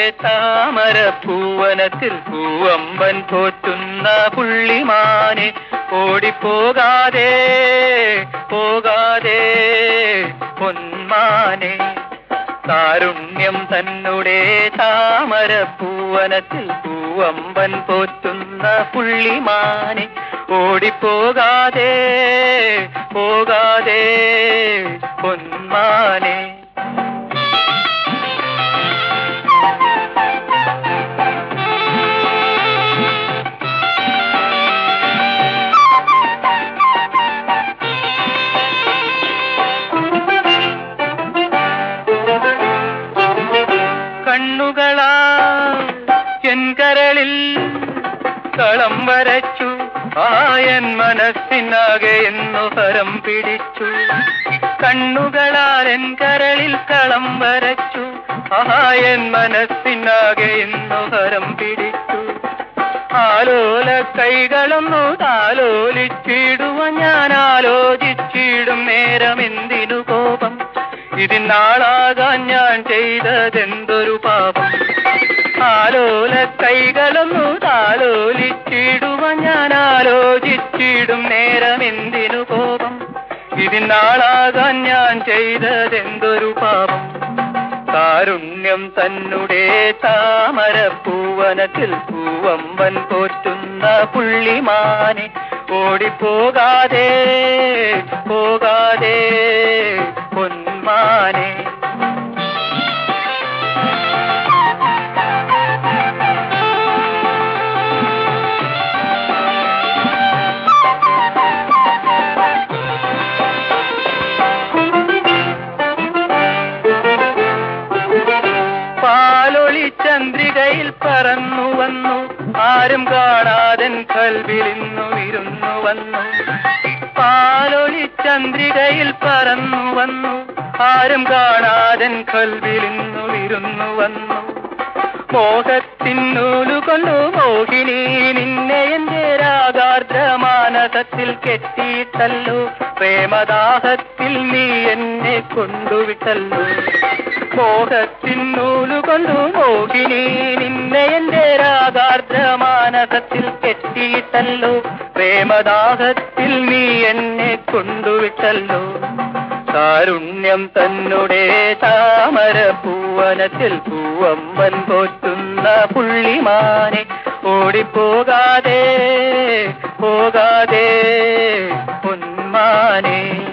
താമര പൂവനത്തിൽ പൂവമ്പൻ പോറ്റുന്ന പുള്ളിമാനെ ഓടിപ്പോകാതെ പോകാതെ പൊന്മാനെ കാരുണ്യം തന്നുടെ താമര പൂവനത്തിൽ പൂവമ്പൻ പോറ്റുന്ന പുള്ളിമാനെ ഓടിപ്പോകാതെ പോകാതെ പൊന്മാനെ കണ്ണുകളാ എൻകരളിൽ കളം വരച്ചു ആയൻ മനസ്സിനാകെ എന്നു ഹരം പിടിച്ചു കണ്ണുകളാൽ എൻ കരളിൽ കളം വരച്ചു ആയൻ മനസ്സിനാകെ എന്നു ഹരം പിടിച്ചു ആലോല കൈകളൊന്നു താലോലിച്ചിടുവ ഞാൻ ആലോചിച്ചിടും നേരം എന്തിനു കോപം ഇതിനാളാകാൻ ഞാൻ ചെയ്തതെന്തൊരു പാപം ആലോല കൈകളൊന്നു താലോലിച്ചിടുവ ഞാൻ ആലോചിച്ചിടും നേരം എന്തിനു കോപം ഇതിനാളാകാൻ ഞാൻ ചെയ്തതെന്തൊരു പാപം കാരുണ്യം തന്നുടെ താമര പൂവനത്തിൽ പൂവമ്പൻ പോറ്റുന്ന പുള്ളിമാനെ ഓടിപ്പോകാതെ പോകാതെ പൊന്മാനെ പാലൊളി ചന്ദ്രികയിൽ പറന്നു വന്നു ആരും കാണാതൻ കൽവിലിന്നു ഇരുന്നു വന്നു പാലൊളി ചന്ദ്രികയിൽ പറന്നു വന്നു ആരും കാണാതൻ കൽവിലിന്നു ഇരുന്നു വന്നു മോഹത്തിന്നൂലു കൊണ്ടു മോഹിനി നിന്നെ എന്റെ രാഗാർദ്ര മാനസത്തിൽ കെട്ടിയിട്ടല്ലോ പ്രേമദാഹത്തിൽ നീ എന്നെ കൊണ്ടുവിട്ടല്ലോ മോഹത്തിന്നൂലു കൊണ്ടു മോഹിനി നിന്നെ എന്റെ രാഗാർദ്ര മാനസത്തിൽ കെട്ടിയിട്ടല്ലോ പ്രേമദാഹത്തിൽ നീ എന്നെ കൊണ്ടുവിട്ടല്ലോ കാരുണ്യം തന്നുടെ താമര പൂവനത്തിൽ പൂവമ്പൻ പോറ്റുന്ന പുള്ളിമാനെ ഓടിപ്പോകാതെ പോകാതെ പൊന്മാനെ